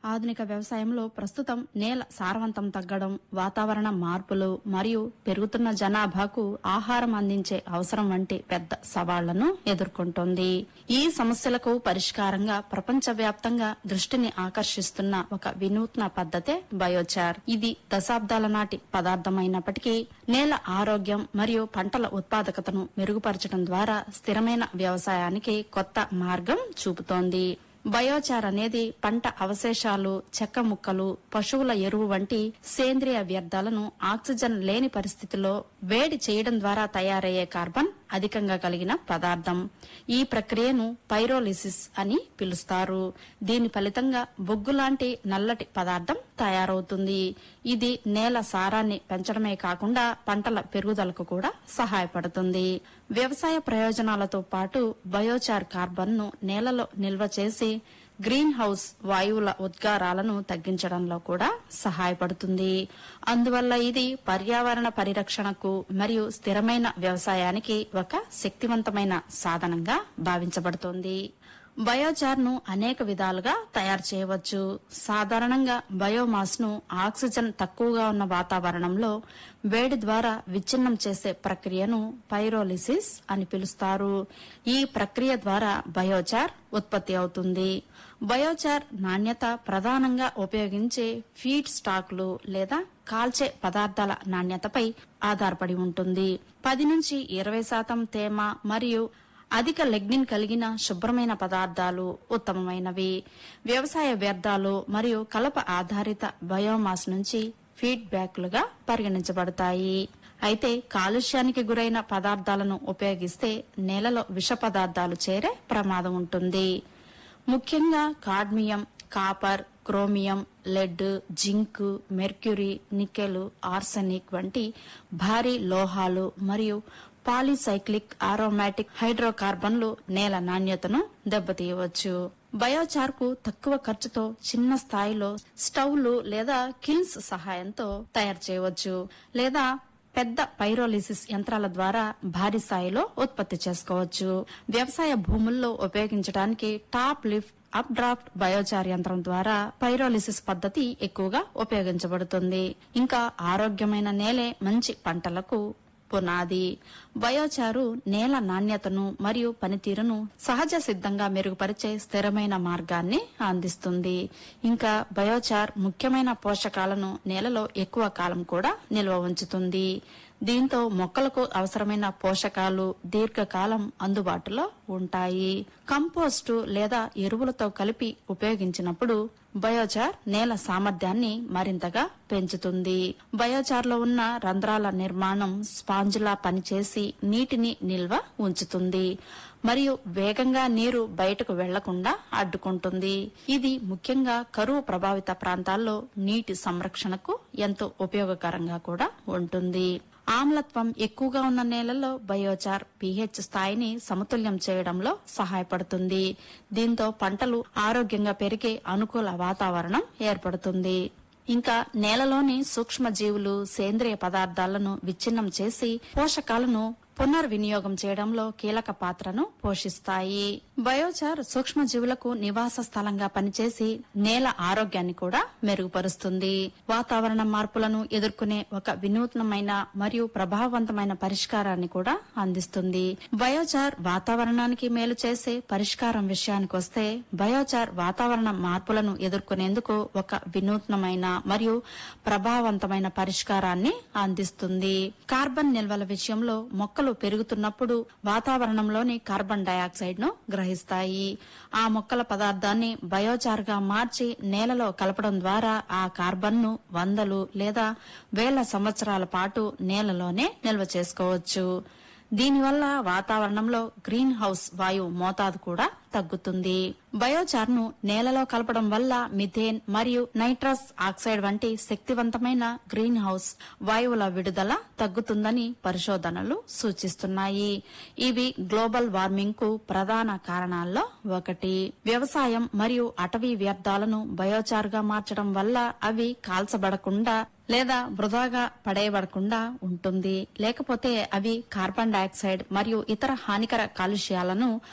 ఆధునిక వ్యవసాయంలో ప్రస్తుతం నేల సారవంతం తగ్గడం వాతావరణ మార్పులు మరియు పెరుగుతున్న జనాభాకు ఆహారం అందించే అవసరం వంటి పెద్ద సవాళ్లను ఎదుర్కొంటోంది ఈ సమస్యలకు పరిష్కారంగా ప్రపంచవ్యాప్తంగా దృష్టిని ఆకర్షిస్తున్న ఒక వినూత్న పద్ధతే బయోచార్ ఇది దశాబ్దాల నాటి పదార్థమైనప్పటికీ నేల ఆరోగ్యం మరియు పంటల ఉత్పాదకతను మెరుగుపరచడం ద్వారా స్థిరమైన వ్యవసాయానికి కొత్త మార్గం చూపుతోంది బయోచార్ అనేది పంట అవశేషాలు చెక్క ముక్కలు పశువుల ఎరువు వంటి సేంద్రియ వ్యర్థాలను ఆక్సిజన్ లేని పరిస్థితిలో వేడి చేయడం ద్వారా తయారయ్యే కార్బన్ అధికంగా కలిగిన పదార్థం ఈ ప్రక్రియను పైరోలిసిస్ అని పిలుస్తారు దీని ఫలితంగా బొగ్గు లాంటి నల్లటి పదార్థం తయారవుతుంది ఇది నేల సారాన్ని పెంచడమే కాకుండా పంటల పెరుగుదలకు కూడా సహాయపడుతుంది వ్యవసాయ ప్రయోజనాలతో పాటు బయోచార్ కార్బన్ ను నేలలో నిల్వ చేసి గ్రీన్ హౌస్ వాయువుల ఉద్గారాలను తగ్గించడంలో కూడా సహాయపడుతుంది అందువల్ల ఇది పర్యావరణ పరిరక్షణకు మరియు స్థిరమైన వ్యవసాయానికి ఒక శక్తివంతమైన సాధనంగా భావించబడుతోంది బయోచార్ ను అనేక విధాలుగా తయారు చేయవచ్చు సాధారణంగా బయోమాస్ ను ఆక్సిజన్ తక్కువగా ఉన్న వాతావరణంలో వేడి ద్వారా విచ్ఛిన్నం చేసే ప్రక్రియను పైరోలిసిస్ అని పిలుస్తారు ఈ ప్రక్రియ ద్వారా బయోచార్ ఉత్పత్తి అవుతుంది బయోచార్ నాణ్యత ప్రధానంగా ఉపయోగించే ఫీడ్ స్టాక్లు లేదా కాల్చే పదార్థాల నాణ్యతపై ఆధారపడి ఉంటుంది పది నుంచి ఇరవై శాతం తేమ మరియు అధిక లెగ్నిన్ కలిగిన శుభ్రమైన పదార్థాలు ఉత్తమమైనవి వ్యవసాయ వ్యర్థాలు మరియు కలప ఆధారిత బయోమాస్ నుంచి ఫీడ్ బ్యాక్లుగా పరిగణించబడతాయి అయితే కాలుష్యానికి గురైన పదార్థాలను ఉపయోగిస్తే నేలలో విష పదార్థాలు చేరే ప్రమాదం ఉంటుంది ముఖ్యంగా cadmium copper chromium lead zinc mercury nickel arsenic వంటి భారీ లోహాలు మరియు పాలీసైక్లిక్ ఆరోమాటిక్ హైడ్రోకార్బన్లు నేల నాణ్యతను దెబ్బతీయవచ్చు బయోచార్ కు తక్కువ ఖర్చుతో చిన్న స్థాయిలో స్టవ్లు లేదా కిల్స్ సహాయంతో తయారు చేయవచ్చు లేదా పెద్ద పైరోలిసిస్ యంత్రాల ద్వారా భారీ స్థాయిలో ఉత్పత్తి చేసుకోవచ్చు వ్యవసాయ భూముల్లో ఉపయోగించడానికి top lift up draft biochar యంత్రం ద్వారా పైరోలిసిస్ పద్ధతి ఎక్కువగా ఉపయోగించబడుతుంది ఇంకా ఆరోగ్యమైన నేలే మంచి పంటలకు పునాది బయోచారు నేల నాణ్యతను మరియు పనితీరును సహజ సిద్ధంగా మెరుగుపరిచే స్థిరమైన మార్గాన్ని అందిస్తుంది ఇంకా బయోచార్ ముఖ్యమైన పోషకాలను నేలలో ఎక్కువ కాలం కూడా నిల్వ ఉంచుతుంది దీంతో మొక్కలకు అవసరమైన పోషకాలు దీర్ఘకాలం అందుబాటులో ఉంటాయి కంపోస్టు లేదా ఎరువులతో కలిపి ఉపయోగించినప్పుడు బయోచార్ నేల సామర్థ్యాన్ని మరింతగా పెంచుతుంది బయోచార్లో ఉన్న రంధ్రాల నిర్మాణం స్పాంజులా పనిచేసి నీటిని నిల్వ ఉంచుతుంది మరియు వేగంగా నీరు బయటకు వెళ్లకుండా అడ్డుకుంటుంది ఇది ముఖ్యంగా కరువు ప్రభావిత ప్రాంతాల్లో నీటి సంరక్షణకు ఎంతో ఉపయోగకరంగా కూడా ఉంటుంది ఆమ్లత్వం ఎక్కువగా ఉన్న నేలల్లో బయోచార్ పీహెచ్ స్థాయిని సమతుల్యం చేయడంలో సహాయపడుతుంది దీంతో పంటలు ఆరోగ్యంగా పెరిగే అనుకూల వాతావరణం ఏర్పడుతుంది ఇంకా నేలలోని సూక్ష్మజీవులు సేంద్రియ పదార్థాలను విచ్ఛిన్నం చేసి పోషకాలను పునర్వినియోగం చేయడంలో కీలక పాత్రను పోషిస్తాయి బయోచార్ సూక్ష్మజీవులకు నివాస స్థలంగా పనిచేసి నేల ఆరోగ్యాన్ని కూడా మెరుగుపరుస్తుంది వాతావరణ మార్పులను ఎదుర్కొనే ఒక వినూత్నమైన మరియు ప్రభావవంతమైన పరిష్కారాన్ని కూడా అందిస్తుంది బయోచార్ వాతావరణానికి మేలు చేసే పరిష్కారం విషయానికి వస్తే బయోచార్ వాతావరణ మార్పులను ఎదుర్కొనేందుకు ఒక వినూత్నమైన మరియు ప్రభావవంతమైన పరిష్కారాన్ని అందిస్తుంది కార్బన్ నిల్వల విషయంలో మొక్కలు పెరుగుతున్నప్పుడు వాతావరణంలోని కార్బన్ డయాక్సైడ్ ను గ్రహిస్తాయి ఆ మొక్కల పదార్థాన్ని బయోచార్ గా మార్చి నేలలో కలపడం ద్వారా ఆ కార్బన్ ను వందలు లేదా వేల సంవత్సరాల పాటు నేలలోనే నిల్వ చేసుకోవచ్చు దీనివల్ల వాతావరణంలో గ్రీన్ హౌస్ వాయువు మోతాదు కూడా తగ్గుతుంది బయోచార్ ను నేలలో కలపడం వల్ల మిథేన్ మరియు నైట్రస్ ఆక్సైడ్ వంటి శక్తివంతమైన గ్రీన్ హౌస్ వాయువుల విడుదల తగ్గుతుందని పరిశోధనలు సూచిస్తున్నాయి ఇవి గ్లోబల్ వార్మింగ్ కు ప్రధాన కారణాల్లో ఒకటి వ్యవసాయం మరియు అటవీ వ్యర్థాలను బయోచార్ గా మార్చడం వల్ల అవి కాల్చబడకుండా లేదా వృధాగా పడేయబడకుండా ఉంటుంది లేకపోతే అవి కార్బన్ డయాక్సైడ్ మరియు ఇతర హానికర కాలుష్యాలను